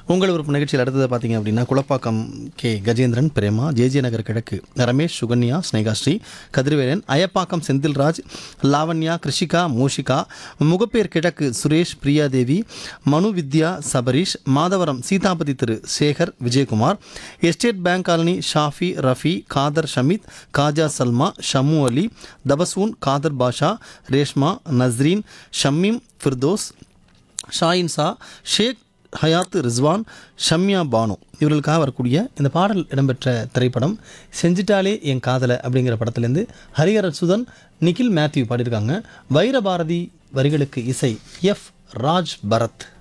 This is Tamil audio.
உங்கள் விருப்பம் நிகழ்ச்சியில் அடுத்தது பார்த்தீங்க அப்படின்னா குளப்பாக்கம் கே கஜேந்திரன் பிரேமா ஜேஜே நகர் கிழக்கு ரமேஷ் சுகன்யா ஸ்னேகாஸ்ரீ கதிர்வேலன் அயப்பாக்கம் செந்தில்ராஜ் லாவண்யா கிருஷிகா மூஷிகா முகப்பேர் கிழக்கு Suresh Priyadevi Manu Vidya Sabareesh Madhavaram Seethapathi Thiru Sekar Vijayakumar estate bank colony Shafi Rafi Khader Shameed Khaja Salma Shammu Ali Tabassum Khader Basha Reshma Nasreen Shameem Firdous Shaheen Shah Sheikh Hayat Rizwan Shamya Banu இவர்களுக்காக வரக்கூடிய இந்த பாடல் இடம்பெற்ற திரைப்படம் செஞ்சிட்டாலே என் காதலை அப்படிங்கிற படத்துலேருந்து ஹரிஹரன் சுதன் நிகில் மேத்யூ பாடியிருக்காங்க வைரபாரதி வரிகளுக்கு இசை எஃப் ராஜ் பரத்